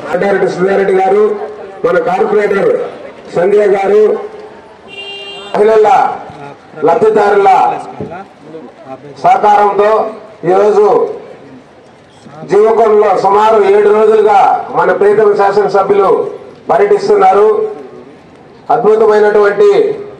అడ్డారెడ్డి సుధారెడ్డి గారు మన కార్పొరేటర్ సంధ్య గారు మహిళల లబ్ధిదారుల సహకారంతో ఈరోజు జీవకంలో సుమారు ఏడు రోజులుగా మన ప్రీతమ శాసనసభ్యులు పర్యటిస్తున్నారు అద్భుతమైనటువంటి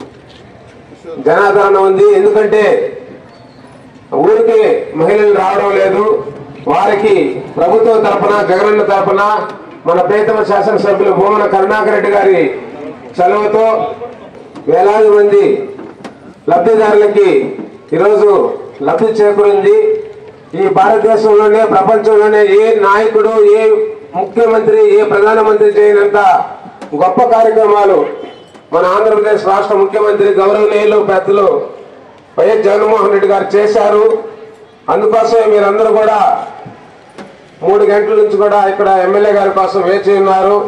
జనాదరణ ఉంది ఎందుకంటే ఊరికి మహిళలు రావడం లేదు వారికి ప్రభుత్వం తరపున జగనన్న తరపున మన ప్రీతమ శాసనసభ్యులు భూమన కరుణాకర్ రెడ్డి గారి సెలవుతో వేలాది మంది లబ్ధిదారులకి ఈరోజు లబ్ధి చేకూరింది ఈ భారతదేశంలోనే ప్రపంచంలోనే ఏ నాయకుడు ఏ ముఖ్యమంత్రి ఏ ప్రధానమంత్రి చేయనంత గొప్ప కార్యక్రమాలు మన ఆంధ్రప్రదేశ్ రాష్ట్ర ముఖ్యమంత్రి గౌరవనీయులు పెద్దలు వైఎస్ జగన్మోహన్ రెడ్డి గారు చేశారు అందుకోసమే మీరందరూ కూడా మూడు గంటల నుంచి కూడా ఇక్కడ ఎమ్మెల్యే గారి కోసం వేచి ఉన్నారు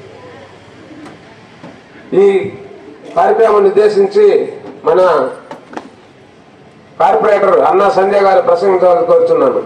ఈ కార్యక్రమాన్ని ఉద్దేశించి మన కార్పొరేటర్ అన్నా సంజయ్ గారు ప్రసంగించాలని కోరుతున్నాను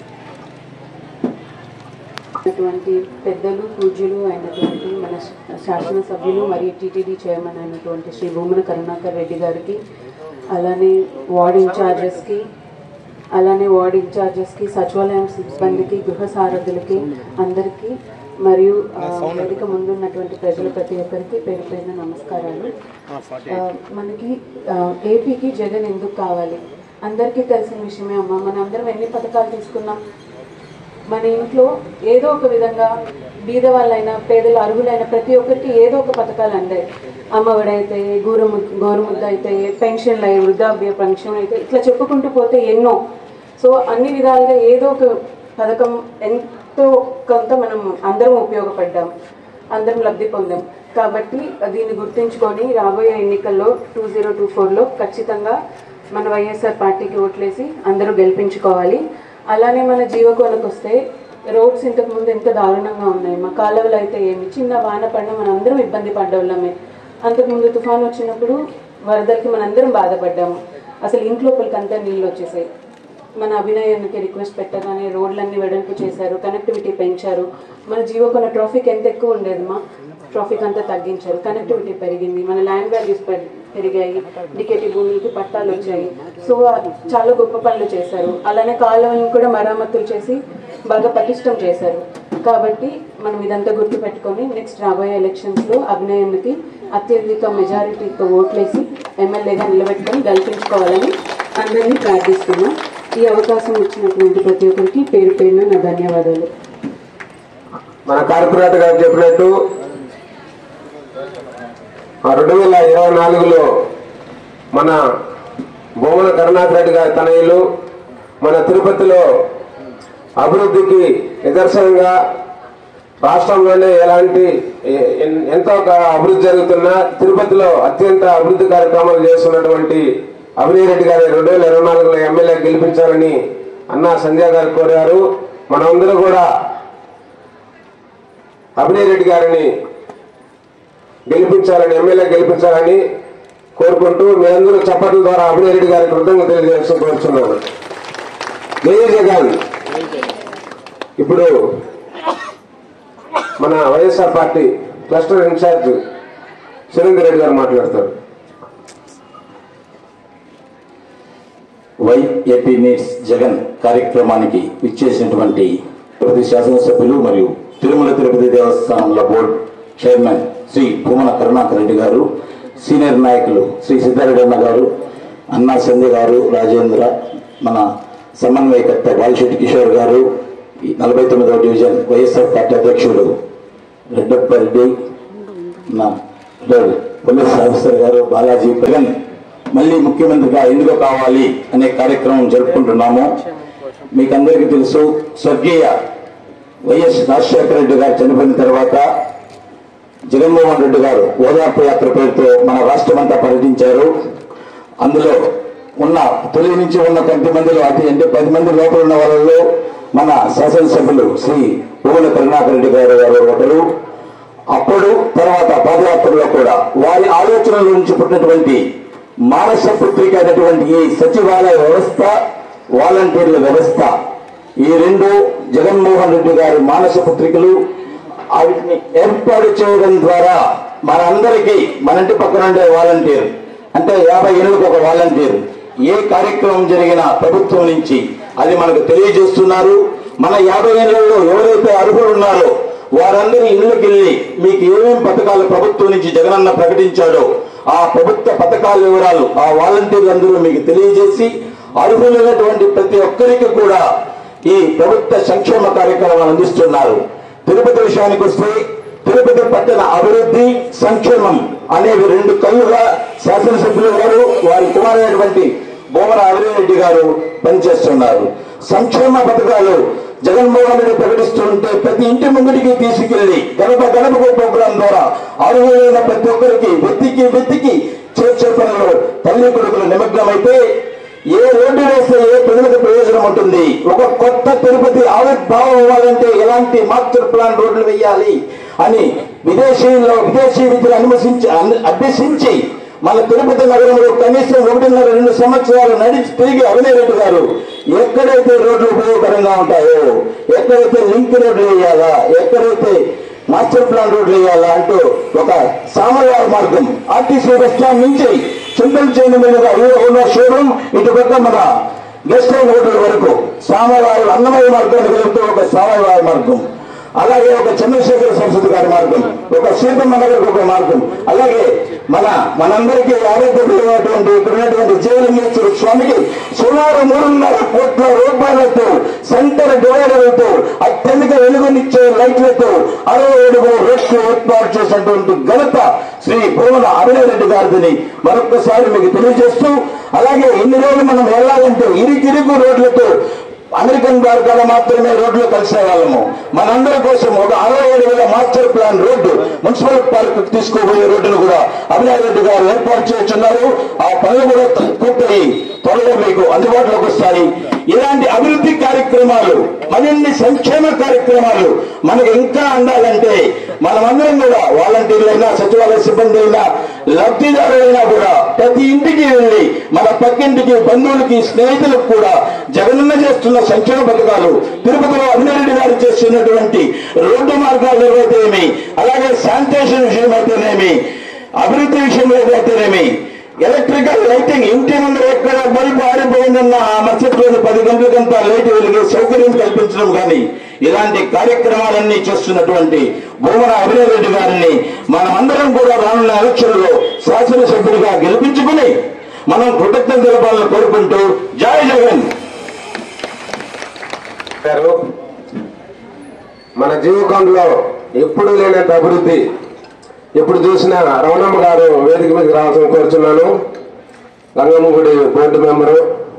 అయినటువంటి పెద్దలు పూజ్యులు అయినటువంటి మన శాసనసభ్యులు మరియు టీటీడీ చైర్మన్ అయినటువంటి శ్రీ భూమన కరుణాకర్ రెడ్డి గారికి అలానే వార్డ్ ఇన్ఛార్జెస్కి అలానే వార్డ్ ఇన్ఛార్జెస్కి సచివాలయం సిబ్బందికి గృహ సారథులకి అందరికీ మరియు ఆ, వేదిక ముందున్నటువంటి ప్రజలు ప్రతి ఒక్కరికి పేరు పేరున నమస్కారాలు ఆ, మనకి ఆ, ఏపీకి జగన్ ఎందుకు కావాలి అందరికీ తెలిసిన విషయమే అమ్మా మన అందరం ఎన్ని పథకాలు తీసుకున్నాం మన ఇంట్లో ఏదో ఒక విధంగా బీద వాళ్ళైనా పేదలు అర్హులైన ప్రతి ఒక్కరికి ఏదో ఒక పథకాలు అందాయి అమ్మఒడి అయితే గోరుము గోరుముద్ద అయితే పెన్షన్లు అయ్యి వృద్ధాప్య పెన్షన్ అయితే ఇట్లా చెప్పుకుంటూ పోతే ఎన్నో సో అన్ని విధాలుగా ఏదో ఒక పథకం ఎంతో కొంత మనం అందరం ఉపయోగపడ్డాం అందరం లబ్ధి పొందాం కాబట్టి దీన్ని గుర్తుంచుకొని రాబోయే ఎన్నికల్లో టూ జీరో టూ ఫోర్లో ఖచ్చితంగా మన వైఎస్ఆర్ పార్టీకి ఓట్లేసి అందరూ గెలిపించుకోవాలి అలానే మన జీవకోలకు వస్తే రోడ్స్ ఇంతకు ముందు ఎంత దారుణంగా ఉన్నాయి మా కాలువలు అయితే ఏమి చిన్న వాన పడినా మనం అందరం ఇబ్బంది పడ్డవాళ్ళమే అంతకుముందు తుఫాన్ వచ్చినప్పుడు వరదలకి మనందరం బాధపడ్డాము అసలు ఇంట్లోపలికి అంతా నీళ్ళు వచ్చేసాయి మన అభినయానికి రిక్వెస్ట్ పెట్టగానే రోడ్లన్నీ వెడల్పు చేశారు కనెక్టివిటీ పెంచారు మన జీవోకొన ట్రాఫిక్ ఎంత ఎక్కువ ఉండేది మా ట్రాఫిక్ అంతా తగ్గించారు కనెక్టివిటీ పెరిగింది మన ల్యాండ్ వాల్యూస్ పెరిగాయి డికేటి భూములకి పట్టాలు వచ్చాయి సో చాలా గొప్ప పనులు చేశారు అలానే కాలువలను కూడా మరమ్మతులు చేసి బాగా పటిష్టం చేశారు కాబట్టి మనం ఇదంతా గుర్తు పెట్టుకొని నెక్స్ట్ రాబోయే ఎలక్షన్స్లో అభినయానికి అత్యధిక మెజారిటీతో ఓట్లేసి ఎమ్మెల్యేగా నిలబెట్టుకొని గెలిపించుకోవాలని అందరినీ ప్రార్థిస్తున్నాం ఈ అవకాశం ఇచ్చినటువంటి ప్రతి ఒక్కరికి పేరు పేరున నా ధన్యవాదాలు మన కార్పొరేటర్ గారు చెప్పినట్టు రెండు వేల ఇరవై నాలుగులో మన భూమన కరుణాకర్ రెడ్డి గారి తనయులు మన తిరుపతిలో అభివృద్ధికి నిదర్శనంగా రాష్ట్రంలోనే ఎలాంటి ఎ- ఎన్- ఎంతో ఒక అభివృద్ధి జరుగుతున్న తిరుపతిలో అత్యంత అభివృద్ధి కార్యక్రమాలు చేస్తున్నటువంటి అభినయ్ రెడ్డి గారి రెండు వేల ఇరవై నాలుగులో ఎమ్మెల్యే గెలిపించాలని అన్నా సంజయ్ గారు కోరారు మనమందరూ కూడా అభినయ్ రెడ్డి గారిని గెలిపించాలని ఎమ్మెల్యే గెలిపించాలని కోరుకుంటూ మీ అందరూ చప్పట్ల ద్వారా అభినయ్ రెడ్డి గారికి కృతజ్ఞత తెలియజేస్తూ కోరుచున్నాను జై జగన్ ఇప్పుడు మన YSR party cluster incharge Surender Reddy గారు మాట్లాడతారు వై ఏపీ నీడ్స్ జగన్ కార్యక్రమానికి విచ్చేసినటువంటి తిరుపతి శాసనసభ్యులు మరియు తిరుమల తిరుపతి దేవస్థానంల బోర్డు చైర్మన్ శ్రీ భూమన కరుణాకర్ రెడ్డి గారు సీనియర్ నాయకులు శ్రీ సిద్ధారెడ్డి అన్న గారు అన్నా సంధ్య గారు రాజేంద్ర మన సమన్వయకర్త బాలిశెట్టి కిషోర్ గారు ఈ నలభై తొమ్మిదవ డివిజన్ వైఎస్ఆర్ పార్టీ అధ్యక్షుడు రెడ్డప్ప రెడ్డి నా పోలీస్ ఆఫీసర్ గారు బాలాజీ జగన్ మళ్ళీ ముఖ్యమంత్రిగా ఎందుకు కావాలి అనే కార్యక్రమం జరుపుకుంటున్నాము మీకందరికీ తెలుసు స్వర్గీయ వైఎస్ రాజశేఖర రెడ్డి గారు చనిపోయిన తర్వాత జగన్మోహన్ రెడ్డి గారు ఓదార్పు యాత్ర పేరుతో మన రాష్ట్రమంతా పర్యటించారు అందులో ఉన్న తొలి నుంచి ఉన్న కొద్ది మందిలో అతి అంటే పది మంది లోపల ఉన్న వాళ్ళలో మన శాసనసభ్యులు శ్రీ భువన కరుణాకర్ రెడ్డి గారు గారు ఒకరు అప్పుడు తర్వాత పాదయాత్రలో కూడా వారి ఆలోచనల నుంచి పుట్టినటువంటి మానస పుత్రిక అయినటువంటి ఈ సచివాలయ వ్యవస్థ వాలంటీర్ల వ్యవస్థ ఈ రెండు జగన్మోహన్ రెడ్డి గారి మానస పుత్రికలు వాటిని ఏర్పాటు చేయడం ద్వారా మనందరికీ మన ఇంటి పక్కన ఉండే వాలంటీర్ అంటే యాభై ఏళ్ళకి ఒక వాలంటీర్ ఏ కార్యక్రమం జరిగినా ప్రభుత్వం నుంచి అది మనకు తెలియజేస్తున్నారు మన యాభై ఏళ్లలో ఎవరైతే అర్హులు ఉన్నారో వారందరి ఇళ్ళకి వెళ్ళి మీకు ఏమేం పథకాలు ప్రభుత్వం నుంచి జగనన్న ప్రకటించాడో ఆ ప్రభుత్వ పథకాల వివరాలు ఆ వాలంటీర్లు అందరూ మీకు తెలియజేసి అర్హులైనటువంటి ప్రతి ఒక్కరికి కూడా ఈ ప్రభుత్వ సంక్షేమ కార్యక్రమాలు అందిస్తున్నారు తిరుపతి విషయానికి వస్తే తిరుపతి పట్టణ అభివృద్ధి సంక్షేమం అనేవి రెండు కళ్ళుగా శాసనసభ్యులు గారు వారి కుమారైనటువంటి బోమర అవిరెడ్డి గారు పనిచేస్తున్నారు సంక్షేమ పథకాలు జగన్మోహన్ రెడ్డి ప్రకటిస్తుంటే ప్రతి ఇంటి ముంగిటికి తీసుకెళ్లి గణప గణపకు ప్రోగ్రాం ద్వారా అర్హులైన ప్రతి ఒక్కరికి వెతికి వెతికి చేర్చే పనులు తల్లి కొడుకులు నిమగ్నమైతే ఏ రోడ్డు వేస్తే ఏ ప్రజలకు ప్రయోజనం ఉంటుంది ఒక కొత్త తిరుపతి ఆవిర్భావం అవ్వాలంటే ఎలాంటి మాస్టర్ ప్లాన్ రోడ్లు వేయాలి అని విదేశీలో విదేశీ విద్యను అనుమతించి అన్- అభ్యసించి మన తిరుపతి నగరంలో కనీసం ఒకటిన్నర రెండు సంవత్సరాలు నడిచి తిరిగి అవినేరెడ్డి గారు ఎక్కడైతే రోడ్లు ఉపయోగకరంగా ఉంటాయో ఎక్కడైతే లింక్ రోడ్లు వేయాలా ఎక్కడైతే మాస్టర్ ప్లాన్ రోడ్లు వేయాలా అంటూ ఒక సామర్యాల మార్గం ఆర్టీసీ బస్ స్టాండ్ నుంచి చింతల చేను మీదుగా ఉన్న షోరూమ్ ఇటు పక్క మన గెస్ట్ హౌస్ హోటల్ వరకు సామవాయ అన్నమయ్య మార్గాన్ని వెళ్తూ ఒక సామవాయ మార్గం అలాగే ఒక చంద్రశేఖర సరస్వతి గారి మార్గం ఒక సీతమ్మ గారికి ఒక మార్గం అలాగే మన మనందరికీ ఆరోగ్యమైనటువంటి ఇక్కడ ఉన్నటువంటి జీవలింగేశ్వర స్వామికి సుమారు మూడున్నర కోట్ల రూపాయలతో సెంటర్ డివైడర్లతో అత్యధిక వెలుగునిచ్చే లైట్లతో అరవై ఏడుగురు రోడ్లు ఏర్పాటు చేసినటువంటి ఘనత శ్రీ భువన అభినయరెడ్డి గారిని మరొకసారి మీకు తెలియజేస్తూ అలాగే ఇన్ని రోజులు మనం వెళ్ళాలంటే ఇరుకిరుగు రోడ్లతో అమెరికన్ మార్గాల మాత్రమే రోడ్లు కలిసే వాళ్ళము మనందరి కోసం ఒక అరవై ఏడు వేల master plan road municipal park తీసుకోబోయే రోడ్డును కూడా అభినయ్ రెడ్డి గారు ఏర్పాటు చేస్తున్నారు ఆ పనులు కూడా పూర్తయి త్వరలో మీకు అందుబాటులోకి వస్తాయి ఇలాంటి అభివృద్ధి కార్యక్రమాలు మరిన్ని సంక్షేమ కార్యక్రమాలు మనకు ఇంకా అందాలంటే మనమందరం కూడా వాలంటీర్లైనా సచివాలయ సిబ్బంది అయినా లబ్ధిదారులైనా కూడా ప్రతి ఇంటికి వెళ్ళి మన పక్కింటికి బంధువులకి స్నేహితులకు కూడా జగనన్న చేస్తున్న సంక్షేమ పథకాలు తిరుపతిలో అభినరెడ్డి గారు చేస్తున్నటువంటి రోడ్డు మార్గాలు ఏవైతేనేమి అలాగే శానిటేషన్ విషయం అయితేనేమి అభివృద్ధి విషయంలో అయితేనేమి ఎలక్ట్రికల్ లైటింగ్ ఇంటి ముందు ఎక్కడ బల్బు ఆరిపోయిందన్న ఆ మరుసటి రోజు పది గంటలకంతా లైట్ వెలిగే సౌకర్యం కల్పించడం కానీ ఇలాంటి కార్యక్రమాలన్నీ చేస్తున్నటువంటి భూమన అభినయ్ రెడ్డి గారిని మనమందరం కూడా రానున్న ఎలక్షన్లో శాసనసభ్యుడిగా గెలిపించుకుని మనం కృతజ్ఞత తెలపాలని కోరుకుంటూ జై జగన్ గారు మన జీవితంలో ఎప్పుడు లేనంత అభివృద్ధి ఎప్పుడు చూసినా రమణమ్మ గారు వేదిక మీదకి రావాల్సిన కోరుచున్నాను గంగమ్మ గుడి బోర్డు మెంబరు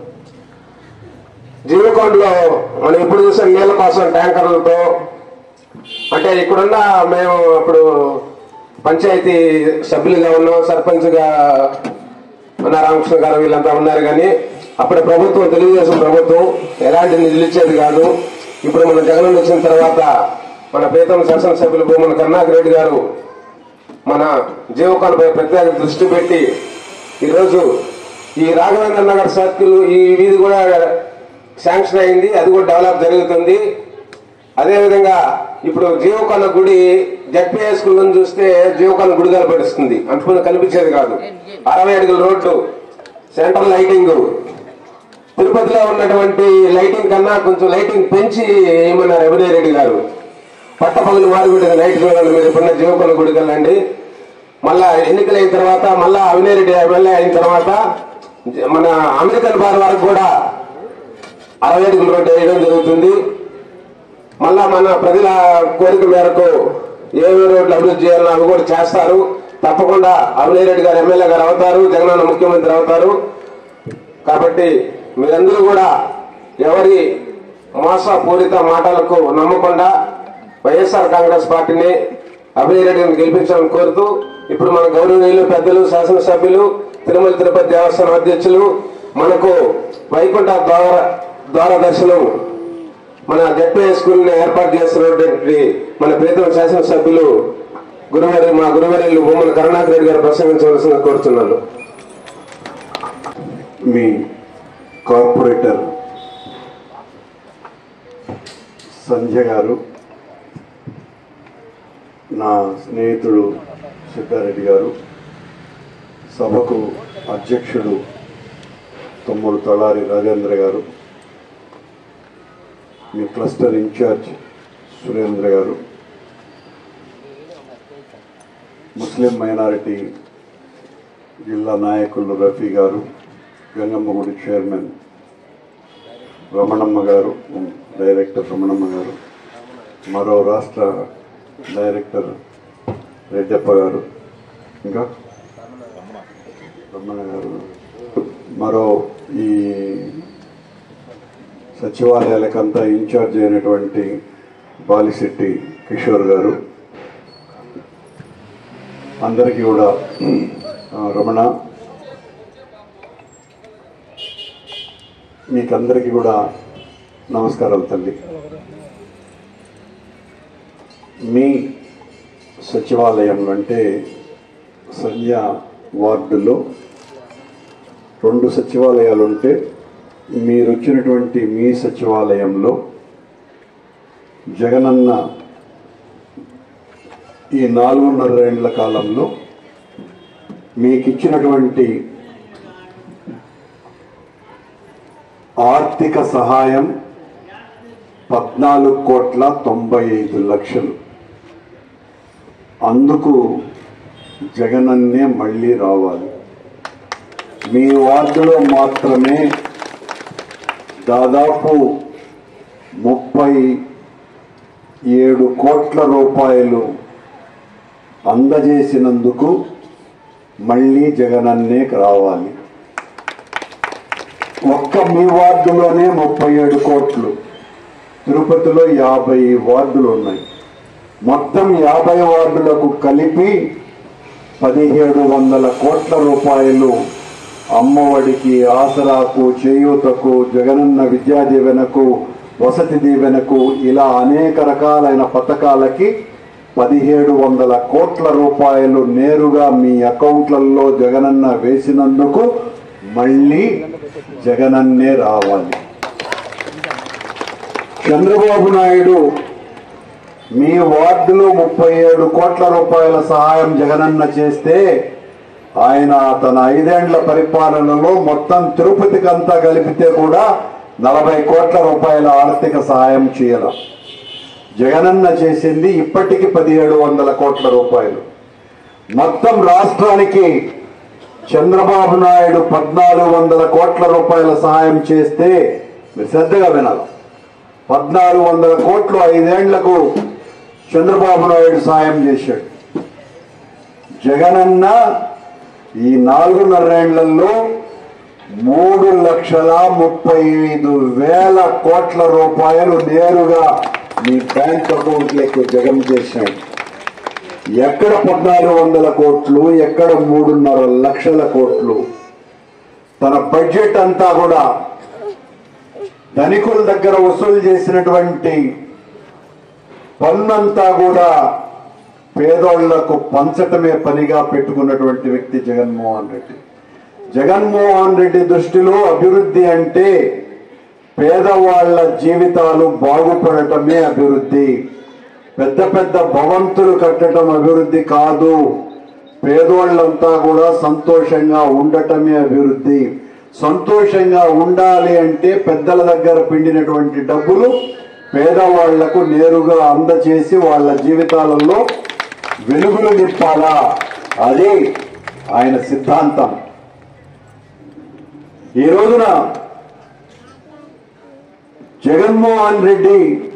జీవకొండలో మనం ఎప్పుడు చూసిన నీళ్ళ కోసం ట్యాంకర్లతో అంటే ఇక్కడున్న మేము అప్పుడు పంచాయతీ సభ్యులుగా ఉన్నాం సర్పంచ్గా మన రామకృష్ణ గారు వీళ్ళంతా ఉన్నారు కానీ అప్పుడు ప్రభుత్వం తెలుగుదేశం ప్రభుత్వం ఎలాంటి నిధులు ఇచ్చేది కాదు ఇప్పుడు మన జగన్ వచ్చిన తర్వాత మన ప్రీతం శాసనసభ్యులు భూమన కరుణాకర్ రెడ్డి గారు మన జీవకాలపై ప్రత్యేక దృష్టి పెట్టి ఈరోజు ఈ రాఘవేంద్ర నగర్ సర్కిల్ ఈ వీధి కూడా శాంక్షన్ అయింది అది కూడా డెవలప్ జరుగుతుంది అదేవిధంగా ఇప్పుడు జీవకొండ గుడి జడ్పీఏ స్కూల్ నుంచి చూస్తే జీవకొండ గుడి కనపడిస్తుంది అంటుకుని కనిపించేది కాదు అరవై అడుగుల రోడ్డు సెంట్రల్ లైటింగ్ తిరుపతిలో ఉన్నటువంటి లైటింగ్ కన్నా కొంచెం లైటింగ్ పెంచి ఏమన్నారు అభినయ్ రెడ్డి గారు పట్టపగలు మారిపెట్టిన లైట్ చూడండి మీరు ఎప్పుడన్నా జీవకొండ గుడికి వెళ్ళండి మళ్ళా ఎన్నికలైన తర్వాత మళ్ళా అవినయ్ రెడ్డి ఎమ్మెల్యే అయిన తర్వాత మన అమెరికన్ బార్ వరకు కూడా అరవై అడుగుల రోడ్డు వేయడం జరుగుతుంది మళ్ళా మన ప్రజల కోరిక మేరకు ఏవే రోడ్లు అభివృద్ధి చేయాలని అవి కూడా చేస్తారు తప్పకుండా అవినయ్ రెడ్డి గారు ఎమ్మెల్యే గారు అవుతారు జగనన్న ముఖ్యమంత్రి అవుతారు కాబట్టి మీరందరూ కూడా ఎవరి మోసపూరిత మాటలకు నమ్మకుండా వైఎస్ఆర్ కాంగ్రెస్ పార్టీని అభినయ్ రెడ్డిని గెలిపించాలని కోరుతూ ఇప్పుడు మన గౌరవనీయులు పెద్దలు శాసనసభ్యులు తిరుమల తిరుపతి దేవస్థానం అధ్యక్షులు మనకు వైకుంఠ ద్వార ద్వార దర్శనం మన జడ్పీ స్కూల్ ని ఏర్పాటు చేస్తున్నటువంటి మన ప్రీతం శాసనసభ్యులు గురువారి మా గురువారిలు బొమ్మల కరుణాకర్ రెడ్డి గారు ప్రసంగించవలసింది కోరుతున్నాను మీ కార్పొరేటర్ సంధ్య గారు నా స్నేహితుడు సిద్ధారెడ్డి గారు సభకు అధ్యక్షుడు తమ్ముడు తలారి రాజేంద్ర గారు మీ క్లస్టర్ ఇన్ఛార్జ్ సురేంద్ర గారు ముస్లిం మైనారిటీ జిల్లా నాయకులు రఫీ గారు గంగమ్మగుడి చైర్మన్ రమణమ్మ గారు డైరెక్టర్ రమణమ్మ గారు మరో రాష్ట్ర డైరెక్టర్ రెడ్డప్ప గారు ఇంకా రమణ గారు మరో ఈ సచివాలయాలకంతా ఇన్ఛార్జ్ అయినటువంటి బాలిశెట్టి కిషోర్ గారు అందరికీ కూడా ఆ, రమణ మీకందరికీ కూడా నమస్కారాలు తల్లి మీ సచివాలయం అంటే సంధ్య వార్డులో రెండు సచివాలయాలు ఉంటే మీరు వచ్చినటువంటి మీ సచివాలయంలో జగనన్న ఈ నాలుగున్నర ఏండ్ల కాలంలో మీకు ఇచ్చినటువంటి ఆర్థిక సహాయం పద్నాలుగు కోట్ల తొంభై ఐదు లక్షలు అందుకు జగనన్నే మళ్ళీ రావాలి మీ వార్డులో మాత్రమే దాదాపు ముప్పై ఏడు కోట్ల రూపాయలు అందజేసినందుకు మళ్ళీ జగనన్నే రావాలి ఒక్క మీ వార్డులోనే ముప్పై ఏడు కోట్లు తిరుపతిలో యాభై వార్డులు ఉన్నాయి మొత్తం యాభై వార్డులకు కలిపి పదిహేడు వందల కోట్ల రూపాయలు అమ్మఒడికి ఆసరాకు చేయూతకు జగనన్న విద్యా దీవెనకు వసతి దీవెనకు ఇలా అనేక రకాలైన పథకాలకి పదిహేడు వందల కోట్ల రూపాయలు నేరుగా మీ అకౌంట్లలో జగనన్న వేసినందుకు మళ్ళీ జగనన్నే రావాలి చంద్రబాబు నాయుడు మీ వార్డులో ముప్పై ఏడు కోట్ల రూపాయల సహాయం జగనన్న చేస్తే ఆయన తన ఐదేండ్ల పరిపాలనలో మొత్తం తిరుపతికంతా కలిపితే కూడా నలభై కోట్ల రూపాయల ఆర్థిక సహాయం చేయాల జగనన్న చేసింది ఇప్పటికి పదిహేడు వందల కోట్ల రూపాయలు మొత్తం రాష్ట్రానికి చంద్రబాబు నాయుడు పద్నాలుగు వందల కోట్ల రూపాయల సహాయం చేస్తే మీరు శ్రద్ధగా వినాలి పద్నాలుగు వందల కోట్లు ఐదేండ్లకు చంద్రబాబు నాయుడు సాయం చేశాడు జగనన్న ఈ నాలుగున్నరేళ్లలో మూడు లక్షల ముప్పై ఐదు వేల కోట్ల రూపాయలు నేరుగా మీ బ్యాంక్ అకౌంట్లకు జగన్ చేశాడు ఎక్కడ పద్నాలుగు వందల కోట్లు ఎక్కడ మూడున్నర లక్షల కోట్లు తన బడ్జెట్ అంతా కూడా ధనికుల దగ్గర వసూలు చేసినటువంటి పన్నంతా కూడా పేదోళ్లకు పంచటమే పనిగా పెట్టుకున్నటువంటి వ్యక్తి జగన్మోహన్ రెడ్డి జగన్మోహన్ రెడ్డి దృష్టిలో అభివృద్ధి అంటే పేదవాళ్ల జీవితాలు బాగుపడటమే అభివృద్ధి పెద్ద పెద్ద భవంతులు కట్టడం అభివృద్ధి కాదు పేదోళ్ళంతా కూడా సంతోషంగా ఉండటమే అభివృద్ధి సంతోషంగా ఉండాలి అంటే పెద్దల దగ్గర పిండినటువంటి డబ్బులు పేదవాళ్లకు నేరుగా అందచేసి వాళ్ళ జీవితాలలో వెలుగులు నింపాలా అది ఆయన సిద్ధాంతం ఈ రోజున జగన్మోహన్ రెడ్డి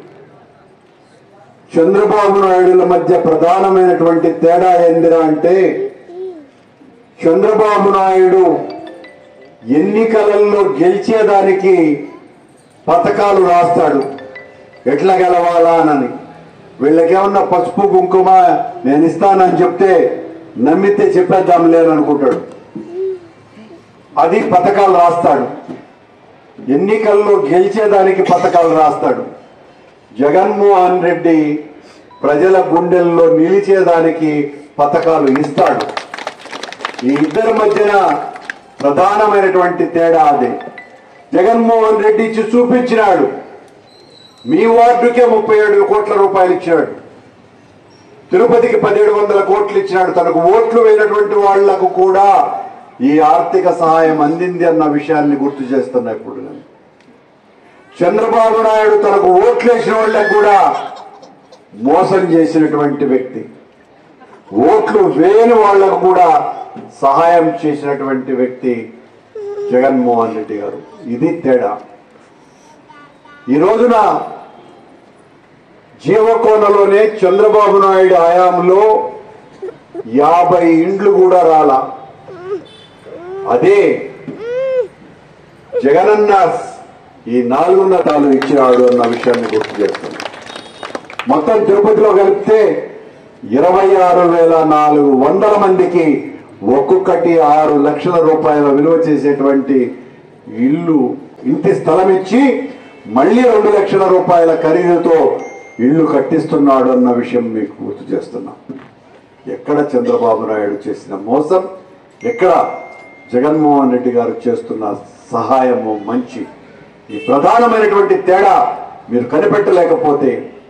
చంద్రబాబు నాయుడుల మధ్య ప్రధానమైనటువంటి తేడా ఏందిరా అంటే చంద్రబాబు నాయుడు ఎన్నికలలో గెలిచేదానికి పథకాలు రాస్తాడు ఎట్లా గెలవాలా అని వీళ్ళకేమన్నా పసుపు కుంకుమ నేను ఇస్తానని చెప్తే నమ్మితే చెప్పేద్దాం లేననుకుంటాడు అది పథకాలు రాస్తాడు ఎన్నికల్లో గెలిచేదానికి పథకాలు రాస్తాడు జగన్మోహన్ రెడ్డి ప్రజల గుండెల్లో నిలిచేదానికి పథకాలు ఇస్తాడు ఈ ఇద్దరి మధ్యన ప్రధానమైనటువంటి తేడా అదే జగన్మోహన్ రెడ్డి ఇచ్చి చూపించినాడు మీ వార్డుకే ముప్పై ఏడు కోట్ల రూపాయలు ఇచ్చాడు తిరుపతికి పదిహేడు వందల కోట్లు ఇచ్చినాడు తనకు ఓట్లు వేయనటువంటి వాళ్లకు కూడా ఈ ఆర్థిక సహాయం అందింది అన్న విషయాన్ని గుర్తు చేస్తున్నా ఇప్పుడు నేను చంద్రబాబు నాయుడు తనకు ఓట్లు వేసిన వాళ్ళకు కూడా మోసం చేసినటువంటి వ్యక్తి ఓట్లు వేయని వాళ్లకు కూడా సహాయం చేసినటువంటి వ్యక్తి జగన్మోహన్ రెడ్డి గారు ఇది తేడా ఈ రోజున జీవకోనలోనే చంద్రబాబు నాయుడు హయాంలో యాభై ఇండ్లు కూడా రాలా అదే జగనన్న ఈ నాలుగున్నతాలు ఇచ్చినాడు అన్న విషయాన్ని గుర్తు చేస్తున్నాను మొత్తం తిరుపతిలో కలిపితే ఇరవై ఆరు వేల నాలుగు వందల మందికి ఒక్కొక్కటి ఆరు లక్షల రూపాయల విలువ చేసేటువంటి ఇల్లు ఇంటి స్థలం ఇచ్చి మళ్ళీ రెండు లక్షల రూపాయల ఖరీదుతో ఇల్లు కట్టిస్తున్నాడు అన్న విషయం మీకు గుర్తు చేస్తున్నా ఎక్కడ చంద్రబాబు నాయుడు చేసిన మోసం ఎక్కడ జగన్మోహన్ రెడ్డి గారు చేస్తున్న సహాయము మంచి ఈ ప్రధానమైనటువంటి తేడా మీరు కనిపెట్టలేకపోతే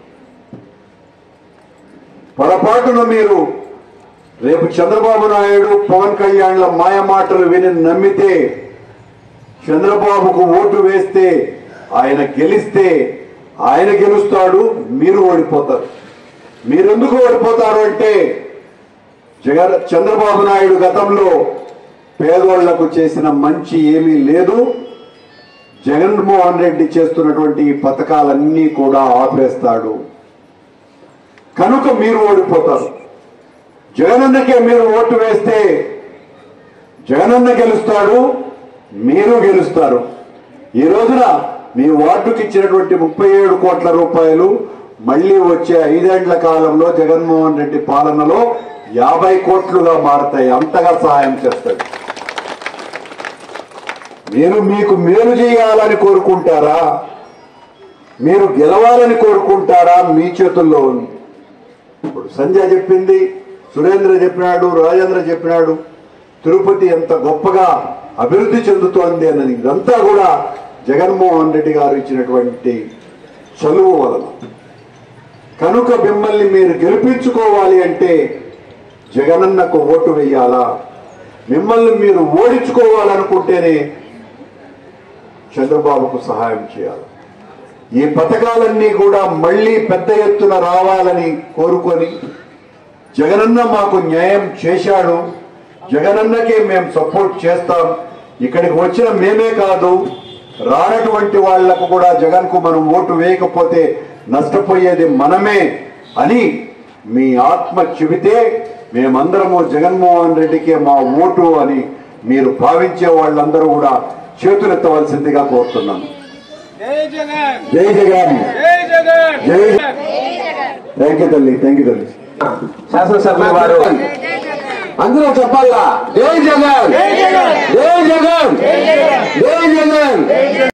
పొరపాటున మీరు రేపు చంద్రబాబు నాయుడు పవన్ కళ్యాణ్ల మాయ మాటలు విని నమ్మితే చంద్రబాబుకు ఓటు వేస్తే ఆయన గెలిస్తే ఆయన గెలుస్తాడు మీరు ఓడిపోతారు మీరెందుకు ఓడిపోతారు అంటే జగన్ చంద్రబాబు నాయుడు గతంలో పేదోళ్లకు చేసిన మంచి ఏమీ లేదు జగన్మోహన్ రెడ్డి చేస్తున్నటువంటి ఈ పథకాలన్నీ కూడా ఆపేస్తాడు కనుక మీరు ఓడిపోతారు జగనన్నకే మీరు ఓటు వేస్తే జగనన్న గెలుస్తాడు మీరు గెలుస్తారు ఈ రోజున మీ వార్డుకి ఇచ్చినటువంటి ముప్పై ఏడు కోట్ల రూపాయలు మళ్ళీ వచ్చే ఐదేండ్ల కాలంలో జగన్మోహన్ రెడ్డి పాలనలో యాభై కోట్లుగా మారతాయి అంతగా సహాయం చేస్తాడు మీరు మీకు మేలు చేయాలని కోరుకుంటారా మీరు గెలవాలని కోరుకుంటారా మీ చేతుల్లో ఉంది ఇప్పుడు సంజయ్ చెప్పింది సురేంద్ర చెప్పినాడు రాజేంద్ర చెప్పినాడు తిరుపతి ఎంత గొప్పగా అభివృద్ధి చెందుతోంది అన్నది ఇదంతా కూడా జగన్మోహన్ రెడ్డి గారు ఇచ్చినటువంటి చలువు వలన కనుక మిమ్మల్ని మీరు గెలిపించుకోవాలి అంటే జగనన్నకు ఓటు వేయాలా మిమ్మల్ని మీరు ఓడించుకోవాలనుకుంటేనే చంద్రబాబుకు సహాయం చేయాలి ఈ పథకాలన్నీ కూడా మళ్ళీ పెద్ద ఎత్తున రావాలని కోరుకొని జగనన్న మాకు న్యాయం చేశాడు జగనన్నకే మేము సపోర్ట్ చేస్తాం ఇక్కడికి వచ్చిన మేమే కాదు రానటువంటి వాళ్లకు కూడా జగన్ కు మనం ఓటు వేయకపోతే నష్టపోయేది మనమే అని మీ ఆత్మ చెబితే మేమందరము జగన్మోహన్ రెడ్డికే మా ఓటు అని మీరు భావించే వాళ్ళందరూ కూడా చేతులెత్తవలసిందిగా కోరుతున్నాను జై జగన్ జై జగన్ జై జగన్ జై థ్యాంక్ యూ తల్లి థ్యాంక్ యూ తల్లి శాసనసభ్యుల వారు అందరూ చెప్పాలా జై జగన్ జై జగన్ జై జగన్